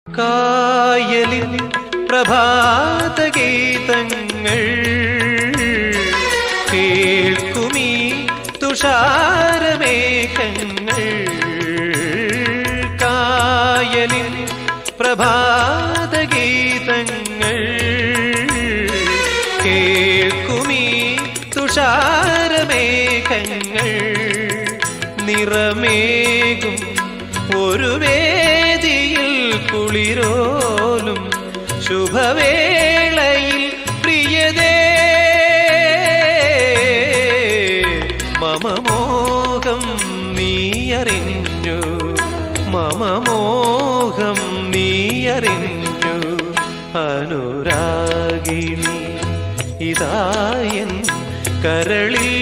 കായലിൻ പ്രഭാതഗീതങ്ങൾ കേൾക്കുമീ തുഷാരമേഘങ്ങൾ കായലിൻ പ്രഭാതഗീതങ്ങൾ കേൾക്കുമീ തുഷാരമേഘങ്ങൾ നിറമേകും ഒരു വേദിയിൽ കുളിരോലും ശുഭവേളയിൽ പ്രിയതേ മമമോഹം നീയറിഞ്ഞു മമമോഹം നീയറിഞ്ഞു അനുരാഗിണി ഇതായൻ കരളിൽ